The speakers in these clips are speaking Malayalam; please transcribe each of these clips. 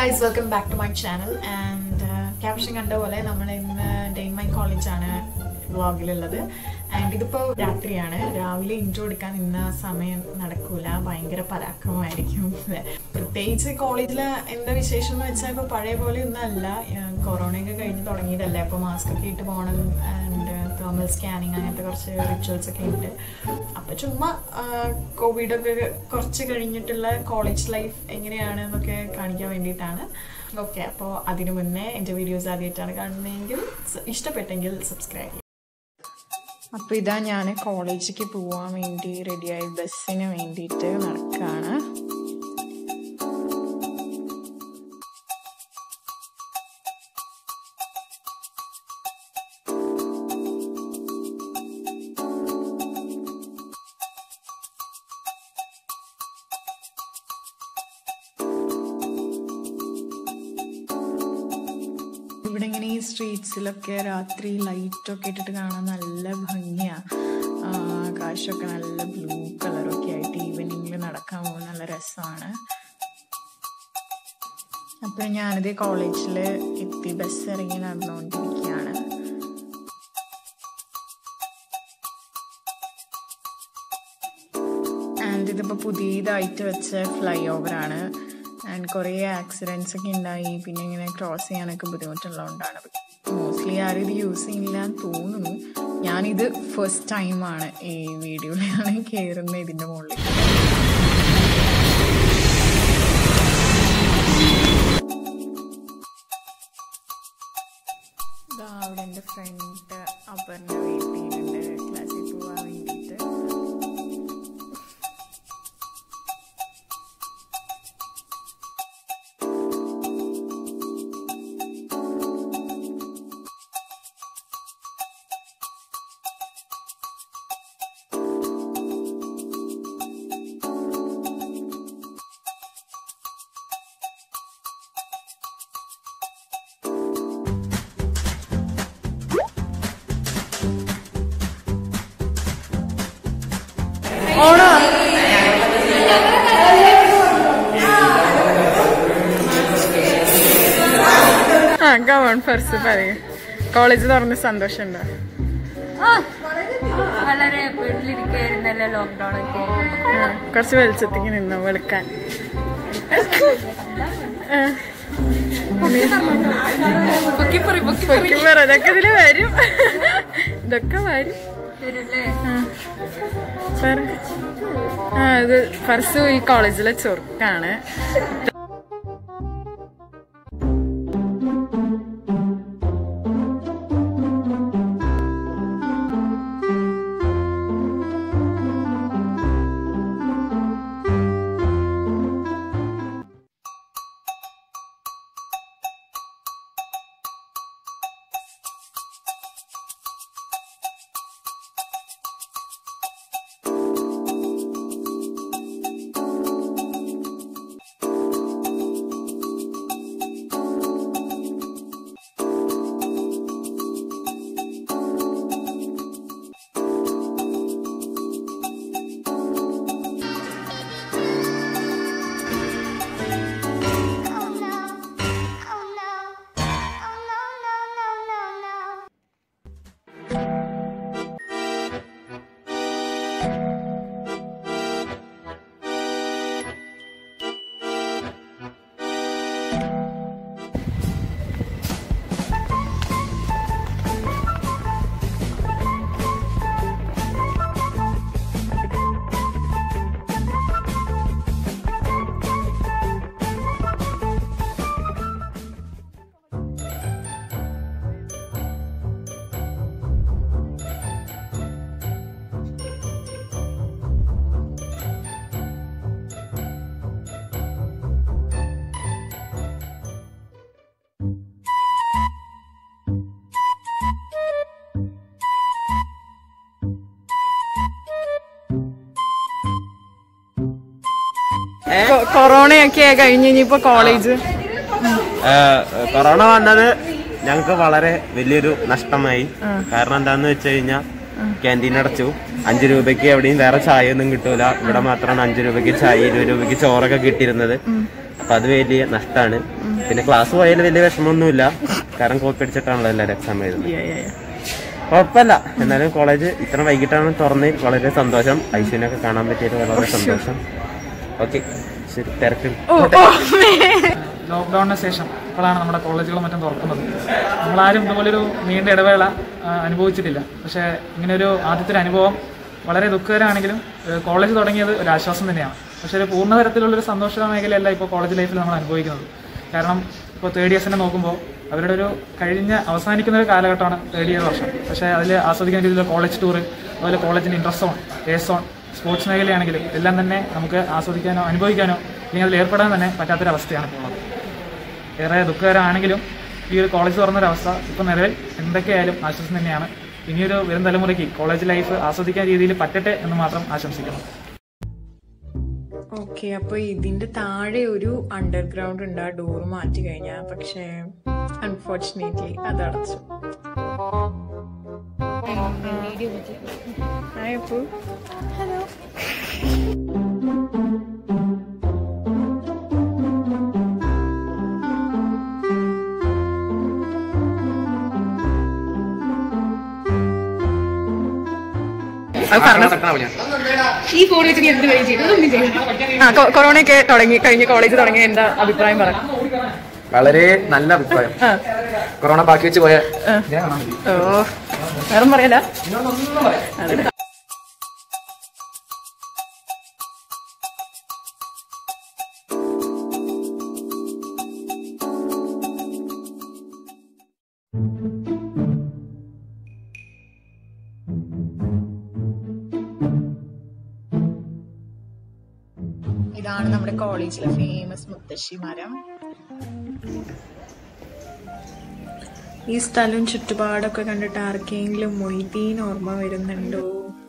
Guys welcome back to my channel and caption കണ്ട പോലെ നമ്മൾ ഇന്ന് ഡെയിൻ മൈ കോളേജാണ് വ്ളോഗിലുള്ളത് ആൻഡ് ഇതിപ്പോൾ രാത്രിയാണ് രാവിലെ ഇൻട്രോ എടുക്കാൻ ഇന്ന സമയം നടക്കൂല ഭയങ്കര പരാക്രമമായിരിക്കും പ്രത്യേകിച്ച് കോളേജിൽ എന്താ വിശേഷം എന്ന് വെച്ചാൽ ഇപ്പോൾ പഴയ പോലെ ഒന്നും അല്ല കൊറോണയൊക്കെ കഴിഞ്ഞ് തുടങ്ങിയതല്ലേ അപ്പോൾ മാസ്ക് ഒക്കെ ഇട്ട് പോകണം ആൻഡ് തെർമൽ സ്കാനിങ് അങ്ങനത്തെ കുറച്ച് റിച്വൽസ് ഒക്കെ ഉണ്ട് അപ്പോൾ ചുമ്മാ കോവിഡൊക്കെ കുറച്ച് കഴിഞ്ഞിട്ടുള്ള കോളേജ് ലൈഫ് എങ്ങനെയാണ് എന്നൊക്കെ കാണിക്കാൻ വേണ്ടിയിട്ടാണ് ഓക്കെ അപ്പോൾ അതിനു മുന്നേ എൻ്റെ വീഡിയോസ് ആദ്യമായിട്ടാണ് കാണുന്നതെങ്കിൽ സ- ഇഷ്ടപ്പെട്ടെങ്കിൽ സബ്സ്ക്രൈബ് ചെയ്യും അപ്പോൾ ഇതാ ഞാൻ കോളേജിലേക്ക് പോകാൻ വേണ്ടി റെഡിയായി ബസ്സിന് വേണ്ടിയിട്ട് നടക്കുകയാണ് ഇവിടെ ഇങ്ങനെ ഈ സ്ട്രീറ്റ്സിലൊക്കെ രാത്രി ലൈറ്റൊക്കെ ഇട്ടിട്ട് കാണാൻ നല്ല ഭംഗിയാണ് ആകാശമൊക്കെ നല്ല ബ്ലൂ കളറൊക്കെ ആയിട്ട് ഈവനിങ്ങിൽ നടക്കാൻ പോകുന്ന നല്ല രസമാണ് അപ്പോൾ ഞാനിത് കോളേജിൽ എത്തി ബസ് ഇറങ്ങി നടന്നുകൊണ്ടിരിക്കുകയാണ് ആൻഡ് ഇതിപ്പോൾ പുതിയതായിട്ട് വെച്ച ഫ്ലൈ ഓവറാണ് ആൻഡ് കുറേ ആക്സിഡൻസ് ഒക്കെ ഉണ്ടായി പിന്നെ ഇങ്ങനെ ക്രോസ് ചെയ്യാനൊക്കെ ബുദ്ധിമുട്ടുള്ളതുകൊണ്ടാണ് മോസ്റ്റ്ലി ആരും ഇത് യൂസ് ചെയ്യില്ല എന്ന് തോന്നുന്നു ഞാനിത് ഫസ്റ്റ് ടൈമാണ് ഈ വീഡിയോയിലാണ് കയറുന്നത് ഇതിൻ്റെ മുകളിൽ ഇതാ അവിടെ എൻ്റെ ഫ്രണ്ട് അപർണ വെയിറ്റ് ചെയ്യുന്നുണ്ട് ക്ലാസ്സിൽ പോകാൻ വേണ്ടിയിട്ട് ഓണോ ആ കമോൺ ഫസ്റ്റ് പറയൂ കോളേജ് തുറന്ന് സന്തോഷമുണ്ടോ ആ, വളരെ വീട്ടിലിരിക്കായിരുന്നല്ലോ ലോക്ക്ഡൌൺ ഒക്കെ ആ, കുറച്ച് വെളിച്ചത്തേക്ക് നിന്നോ വെളുക്കാൻ ആ. പൊക്കി പറ ഇതൊക്കെ ഇതില് വരും ഇതൊക്കെ വരും വരില്ലേ ആ. പറ. ആ ഇത് ഫർസു ഈ കോളേജിലെ ചൊറുക്കാണ് Oh no. Oh no. Oh no, no, no, no, no. കൊ- കൊറോണയൊക്കെ കഴിഞ്ഞ് ഇനിയിപ്പോ കോളേജ് ഏഹ് കൊറോണ വന്നത് ഞങ്ങൾക്ക് വളരെ വലിയൊരു നഷ്ടമായി കാരണം എന്താന്ന് വെച്ച് കഴിഞ്ഞാൽ ക്യാൻറ്റീൻ അടച്ചു അഞ്ചു രൂപയ്ക്ക് എവിടെയും വേറെ ചായ ഒന്നും കിട്ടൂല ഇവിടെ മാത്രമാണ് അഞ്ചു രൂപയ്ക്ക് ചായ ഇരുപത് രൂപയ്ക്ക് ചോറൊക്കെ കിട്ടിയിരുന്നത് അപ്പൊ അത് വലിയ നഷ്ടമാണ് പിന്നെ ക്ലാസ് പോയാൽ വലിയ വിഷമമൊന്നുമില്ല കാരണം കോപ്പി അടിച്ചിട്ടാണല്ലോ എല്ലാവരും എക്സാം എഴുതുന്നത് Yeah, yeah, yeah. കുഴപ്പമില്ല എന്നാലും കോളേജ് ഇത്ര വൈകിട്ടാണ് തുറന്നതിൽ വളരെ സന്തോഷം ഐശ്വര്യനൊക്കെ കാണാൻ പറ്റിയത് വളരെ സന്തോഷം ഓക്കെ ശരി തിരക്ക് ലോക്ക്ഡൌണിന് ശേഷം ഇപ്പോഴാണ് നമ്മുടെ കോളേജുകളും മറ്റും തുറക്കുന്നത് നമ്മളാരും ഇതുപോലൊരു നീണ്ട ഇടവേള ആ, അനുഭവിച്ചിട്ടില്ല പക്ഷേ ഇങ്ങനൊരു ആദ്യത്തെ ഒരു അനുഭവം വളരെ ദുഃഖകരമാണെങ്കിലും ഏഹ്, കോളേജ് തുടങ്ങിയത് ഒരു ആശ്വാസം തന്നെയാണ് പക്ഷേ ഒരു പൂർണ്ണ തരത്തിലുള്ളൊരു സന്തോഷ മേഖലയല്ല ഇപ്പോൾ കോളേജ് ലൈഫിൽ നമ്മൾ അനുഭവിക്കുന്നത് കാരണം ഇപ്പോൾ തേർഡ് ഇയേഴ്സിനെ നോക്കുമ്പോൾ അവരുടെ ഒരു കഴിഞ്ഞ അവസാനിക്കുന്ന ഒരു കാലഘട്ടമാണ് തേർഡ് ഇയർ വർഷം പക്ഷേ അതിൽ ആസ്വദിക്കുന്ന രീതിയിലുള്ള കോളേജ് ടൂർ അതുപോലെ കോളേജിൻ്റെ interest zone A zone sports മേഖലയാണെങ്കിലും എല്ലാം തന്നെ നമുക്ക് ആസ്വദിക്കാനോ അനുഭവിക്കാനോ അല്ലെങ്കിൽ അതിൽ ഏർപ്പെടാൻ തന്നെ പറ്റാത്തൊരവസ്ഥയാണ് ഇപ്പോൾ ഉള്ളത് ഏറെ ദുഃഖകരമാണെങ്കിലും ഈ ഒരു കോളേജ് തുറന്നൊരവസ്ഥ ഇപ്പം നിലവിൽ എന്തൊക്കെയായാലും ആശ്വാസം തന്നെയാണ് ഇനിയൊരു വരും തലമുറയ്ക്ക് കോളേജ് ലൈഫ് ആസ്വദിക്കാൻ രീതിയിൽ പറ്റട്ടെ എന്ന് മാത്രം ആശംസിക്കുന്നു ഓക്കെ അപ്പൊ ഇതിന്റെ താഴെ ഒരു അണ്ടർഗ്രൗണ്ട് ഉണ്ട് ആ ഡോർ മാറ്റി കഴിഞ്ഞാൽ പക്ഷേ അൺഫോർച്ചുനേറ്റ്ലി അത് അടച്ചു ഹായ് അപ്പു ഹലോ ഈ ഫോൺ വെച്ച് നീ എന്ത് വഴി ചെയ്തു ഒന്നും ചെയ്തു ആ കൊ- കൊറോണയൊക്കെ തുടങ്ങി കഴിഞ്ഞ് കോളേജ് തുടങ്ങിയ എന്താ അഭിപ്രായം പറ വളരെ നല്ല അഭിപ്രായം കൊറോണ ബാക്കി വെച്ച് പോയ ഓ വേറെ പറയല ഇതാണ് നമ്മുടെ കോളേജിലെ ഫേമസ് മുത്തശ്ശി മരം ഈ സ്ഥലവും ചുറ്റുപാടൊക്കെ കണ്ടിട്ട് ആർക്കെങ്കിലും മൊയ്തീൻ ഓർമ്മ വരുന്നുണ്ടോ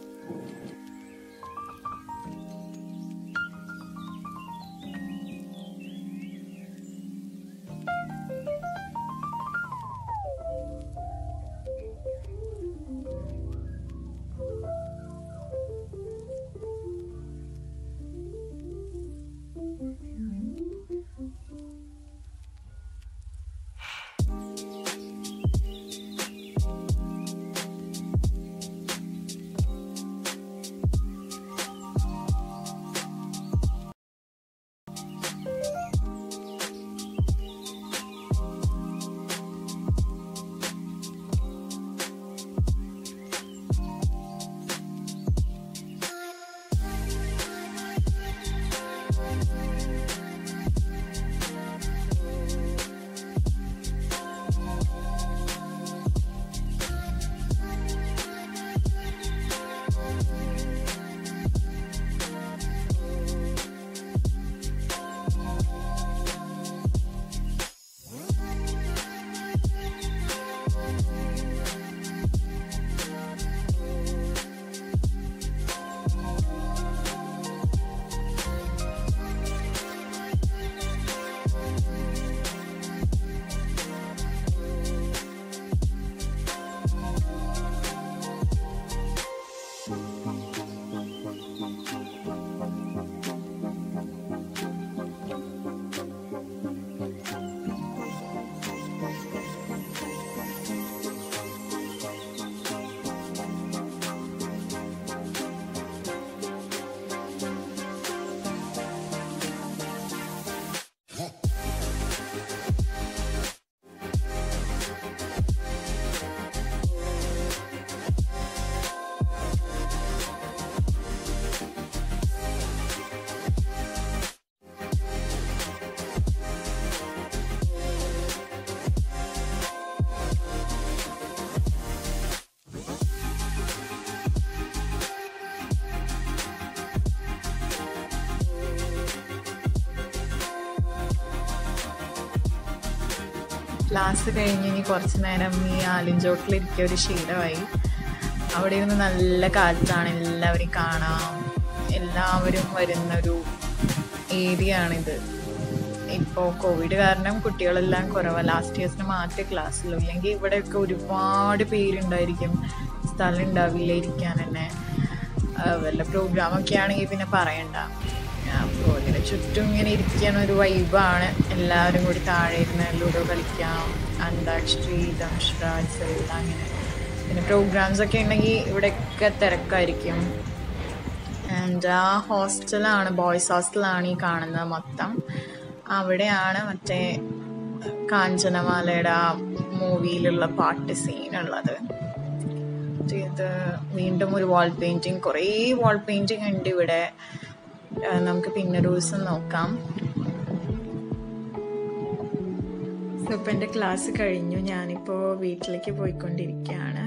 ക്ലാസ് കഴിഞ്ഞ് ഇനി കുറച്ച് നേരം ഈ ആലിഞ്ചോട്ടിലിരിക്കുക ഒരു ശീലമായി അവിടെ ഇരുന്ന് നല്ല കാറ്റാണ് എല്ലാവരെയും കാണാം എല്ലാവരും വരുന്നൊരു ഏരിയ ആണിത് ഇപ്പോൾ കോവിഡ് കാരണം കുട്ടികളെല്ലാം കുറവാണ് ലാസ്റ്റ് ഇയേഴ്സിന് മാറ്റി ക്ലാസ്സിലും ഇല്ലെങ്കിൽ ഇവിടെയൊക്കെ ഒരുപാട് പേരുണ്ടായിരിക്കും സ്ഥലം ഉണ്ടാവില്ല ഇരിക്കാൻ തന്നെ ആ, വല്ല പ്രോഗ്രാമൊക്കെ ആണെങ്കിൽ പിന്നെ പറയണ്ട അപ്പോൾ ഇങ്ങനെ ചുറ്റും ഇങ്ങനെ ഇരിക്കാൻ ഒരു വൈബാണ് എല്ലാവരും കൂടി താഴെ ഇരുന്ന് ലുഡോ കളിക്കാം അന്താക്ഷരി ദംഷ്രാജ് എല്ലാം അങ്ങനെ പിന്നെ പ്രോഗ്രാംസ് ഒക്കെ ഉണ്ടെങ്കിൽ ഇവിടെയൊക്കെ തിരക്കായിരിക്കും ആൻഡ് ആ ഹോസ്റ്റലാണ് ബോയ്സ് ഹോസ്റ്റലാണ് ഈ കാണുന്നത് മൊത്തം അവിടെയാണ് മറ്റേ കാഞ്ചനമാലയുടെ ആ മൂവിയിലുള്ള പാട്ട് സീൻ ഉള്ളത് ഇത് വീണ്ടും ഒരു വാൾ പെയിന്റിങ് കുറേ വാൾ പെയിന്റിങ് ഉണ്ട് ഇവിടെ ആ, നമുക്ക് പിന്നെ ഒരു ദിവസം നോക്കാം ഇപ്പം എൻ്റെ ക്ലാസ് കഴിഞ്ഞു ഞാനിപ്പോൾ വീട്ടിലേക്ക് പോയിക്കൊണ്ടിരിക്കുകയാണ്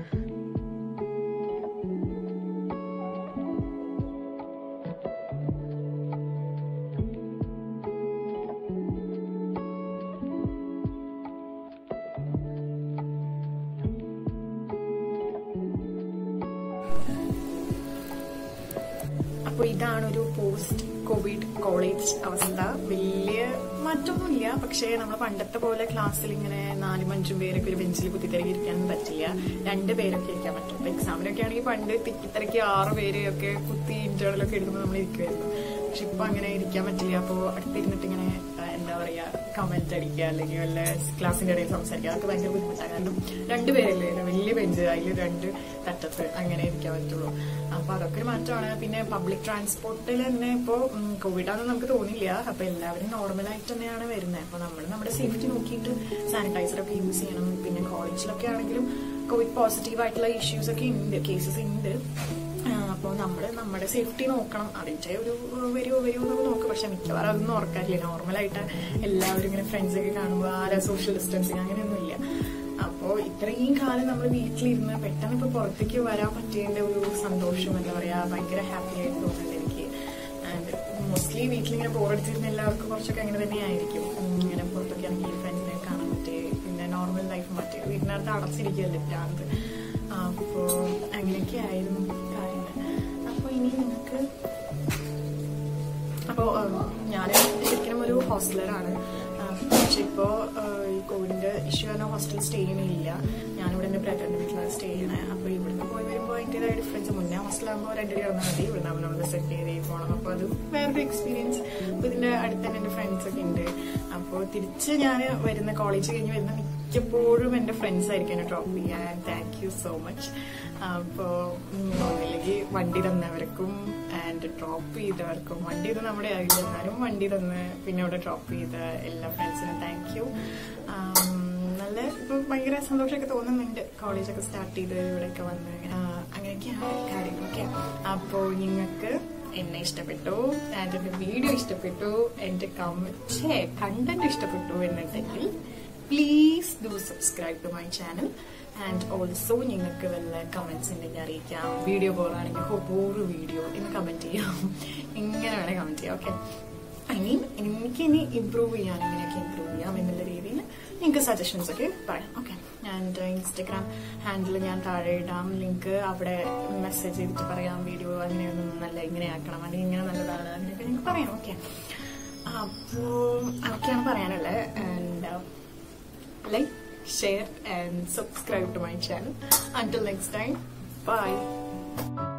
അപ്പോൾ ഇതാണ് ഒരു പോസ്റ്റ് കോവിഡ് കോളേജ് അവസ്ഥ വലിയ മാറ്റമൊന്നുമില്ല പക്ഷേ നമ്മൾ പണ്ടത്തെ പോലെ ക്ലാസ്സിൽ ഇങ്ങനെ നാലും അഞ്ചും പേരൊക്കെ ഒരു ബെഞ്ചിൽ കുത്തിത്തിരക്കി ഇരിക്കാനൊന്നും പറ്റില്ല രണ്ട് പേരൊക്കെ ഇരിക്കാൻ പറ്റും ഇപ്പൊ എക്സാമിനൊക്കെ ആണെങ്കിൽ പണ്ട് തിക്കിത്തിരക്കി ആറ് പേര് ഒക്കെ കുത്തി ഇന്റേണലൊക്കെ എടുക്കുമ്പോൾ നമ്മൾ ഇരിക്കുമായിരുന്നു പക്ഷെ ഇപ്പൊ അങ്ങനെ ഇരിക്കാൻ പറ്റില്ല അപ്പോൾ അടുത്തിരുന്നിട്ട് ഇങ്ങനെ ആ, എന്താ പറയാ കമന്റ് അടിക്കുക അല്ലെങ്കിൽ വല്ല ക്ലാസ്സിന്റെ ഇടയിൽ സംസാരിക്കുക അതൊക്കെ ഭയങ്കര ബുദ്ധിമുട്ടാണ് കാരണം രണ്ടുപേരല്ലേ ഒരു വലിയ ബെഞ്ച് അതിൽ രണ്ട് തട്ടത്ത് അങ്ങനെ ഇരിക്കാൻ പറ്റുള്ളൂ അപ്പൊ അതൊക്കെ ഒരു മാറ്റമാണ് പിന്നെ പബ്ലിക് ട്രാൻസ്പോർട്ടിൽ തന്നെ ഇപ്പോൾ കോവിഡ് ആണെന്ന് നമുക്ക് തോന്നില്ല അപ്പൊ എല്ലാവരും നോർമലായിട്ട് തന്നെയാണ് വരുന്നത് അപ്പൊ നമ്മൾ നമ്മുടെ സേഫ്റ്റി നോക്കിയിട്ട് സാനിറ്റൈസർ ഒക്കെ യൂസ് ചെയ്യണം പിന്നെ കോളേജിലൊക്കെ ആണെങ്കിലും കോവിഡ് പോസിറ്റീവ് ആയിട്ടുള്ള ഇഷ്യൂസ് ഒക്കെ ഉണ്ട് കേസസ് ഉണ്ട് അപ്പോൾ നമ്മൾ നമ്മുടെ സേഫ്റ്റി നോക്കണം അതിൻ്റെ ഒരു ഏഹ്, വരുമോ വരുമോ എന്നൊക്കെ നോക്കും പക്ഷെ മിക്കവാറും അതൊന്നും ഓർക്കാറില്ല നോർമലായിട്ട് എല്ലാവരും ഇങ്ങനെ ഫ്രണ്ട്സ് ഒക്കെ കാണുമ്പോൾ ആരാ സോഷ്യൽ ഡിസ്റ്റൻസിങ് അങ്ങനെയൊന്നുമില്ല അപ്പോൾ ഇത്രയും കാലം നമ്മൾ വീട്ടിലിരുന്ന് പെട്ടെന്ന് ഇപ്പോൾ പുറത്തേക്ക് വരാൻ പറ്റിയതിൻ്റെ ഒരു സന്തോഷം എന്താ പറയുക ഭയങ്കര ഹാപ്പി ആയിട്ട് തോന്നുന്നുണ്ട് എനിക്ക് ആൻഡ് മോസ്റ്റ്ലി വീട്ടിലിങ്ങനെ ബോറടിച്ചിരുന്ന എല്ലാവർക്കും കുറച്ചൊക്കെ അങ്ങനെ തന്നെ ആയിരിക്കും ഉം, ഇങ്ങനെ പുറത്തൊക്കെ ആണെങ്കിൽ ഫ്രണ്ട്സിനെ കാണാൻ പറ്റേ പിന്നെ നോർമൽ ലൈഫ് മറ്റേ വീടിനകത്ത് അടച്ചിരിക്കുകയല്ലേ ഭ്രാന്ത് അപ്പോൾ അങ്ങനെയൊക്കെ ആയിരുന്നു കാര്യങ്ങൾ അപ്പോൾ ഇനി നിങ്ങൾക്ക് അപ്പോൾ ഞാൻ ശരിക്കും ഒരു ഹോസ്റ്റലറാണ് പക്ഷെ ഇപ്പോൾ ഈ കോവിഡിന്റെ ഇഷ്യൂ കാരണം ഹോസ്റ്റലിൽ സ്റ്റേ ചെയ്യണില്ല ഞാനിവിടെ എൻ്റെ ബ്രദറിൻ്റെ വീട്ടിലാണ് സ്റ്റേ ചെയ്യണേ അപ്പോൾ ഇവിടുന്ന് പോയി വരുമ്പോൾ അതിൻ്റെതായ ഡിഫറൻസ് മുന്നേ ഹോസ്റ്റലാകുമ്പോൾ രണ്ടടി കിടന്നാൽ മതി ഇവിടെ നമ്മൾ നമ്മൾ സെറ്റ് ചെയ്ത് പോകണം അപ്പോൾ അത് വേറൊരു എക്സ്പീരിയൻസ് അപ്പോൾ ഇതിൻ്റെ അടുത്ത് തന്നെ എൻ്റെ ഫ്രണ്ട്സ് ഒക്കെ ഉണ്ട് അപ്പോൾ തിരിച്ച് ഞാൻ വരുന്ന കോളേജ് കഴിഞ്ഞ് വരുന്ന മിക്കപ്പോഴും എൻ്റെ ഫ്രണ്ട്സ് ആയിരിക്കും എന്നെ ഡ്രോപ്പ് ചെയ്യാൻ താങ്ക് യു സോ മച്ച് അപ്പോൾ ഒന്നില്ലെങ്കിൽ വണ്ടി തന്നവർക്കും ആൻഡ് ഡ്രോപ്പ് ചെയ്തവർക്കും വണ്ടി ഇത് നമ്മുടെ ആയില്ല എന്നാലും വണ്ടി തന്ന് പിന്നെ അവിടെ ഡ്രോപ്പ് ചെയ്ത എല്ലാ ഫ്രണ്ട്സിനും താങ്ക് യു നല്ല ഇപ്പൊ ഭയങ്കര സന്തോഷമൊക്കെ തോന്നുന്നുണ്ട് കോളേജൊക്കെ സ്റ്റാർട്ട് ചെയ്ത് ഇവിടെയൊക്കെ വന്ന് ആ, അങ്ങനെയൊക്കെയാണ് കാര്യങ്ങളൊക്കെ അപ്പോൾ നിങ്ങൾക്ക് എന്നെ ഇഷ്ടപ്പെട്ടു ആൻഡ് എൻ്റെ വീഡിയോ ഇഷ്ടപ്പെട്ടു എൻ്റെ കമന്റ് കണ്ടന്റ് ഇഷ്ടപ്പെട്ടു എന്നുണ്ടെങ്കിൽ please do subscribe to my channel and also നിങ്ങൾക്ക് വല്ല കമന്റ്സ് ഉണ്ടെങ്കിൽ അറിയിക്കാം വീഡിയോ ബോറാണെങ്കിൽ ഹോ ബോറ് വീഡിയോ എന്ന് കമന്റ് ചെയ്യാം ഇങ്ങനെ വേണേൽ കമന്റ് ചെയ്യാം ഓക്കെ ഐ മീൻ എനിക്ക് ഇനി ഇമ്പ്രൂവ് ചെയ്യാൻ എങ്ങനെയൊക്കെ ഇമ്പ്രൂവ് ചെയ്യാം എന്നുള്ള രീതിയിൽ നിങ്ങൾക്ക് സജഷൻസ് ഒക്കെ പറയാം ഓക്കെ ആൻഡ് ഇൻസ്റ്റഗ്രാം ഹാൻഡിൽ ഞാൻ താഴെ ഇടാം ലിങ്ക് അവിടെ മെസ്സേജ് ചെയ്തിട്ട് പറയാം വീഡിയോ അങ്ങനെയൊന്നും നല്ല ഇങ്ങനെ ആക്കണം അല്ലെങ്കിൽ ഇങ്ങനെ നല്ലതാണ് അങ്ങനെയൊക്കെ നിങ്ങൾക്ക് പറയാം ഓക്കെ അപ്പോൾ അതൊക്കെയാണ് പറയാനുള്ളത് and like, share, and subscribe to my channel. Until next time, bye.